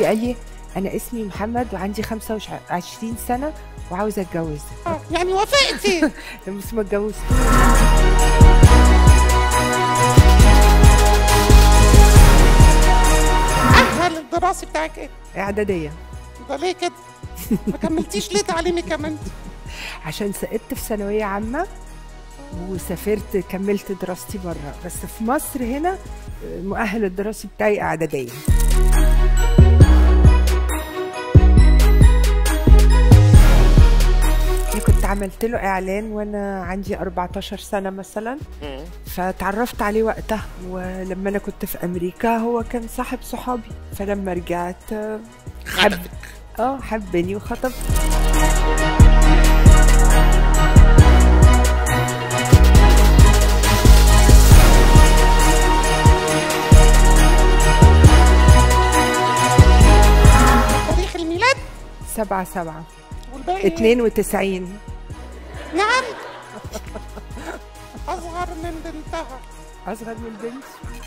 قال لي انا اسمي محمد وعندي 25 سنه وعاوزه اتجوز آه، يعني وافقتي بس ما اتجوزتش اهل الدراسي بتاعك ايه اعداديه ده ليه كده ما كملتيش ليه تعليمي كمان عشان سقطت في ثانويه عامه وسافرت كملت دراستي بره بس في مصر هنا المؤهل الدراسي بتاعي اعداديه أنا كنت عملت له اعلان وانا عندي 14 سنه مثلا فتعرفت عليه وقتها ولما انا كنت في امريكا هو كان صاحب صحابي فلما رجعت آه، حب خطبك اه حبني وخطب تاريخ الميلاد سبعة سبعة والباقي اتنين وتسعين نعم اصغر من بنتها أصغر من البنت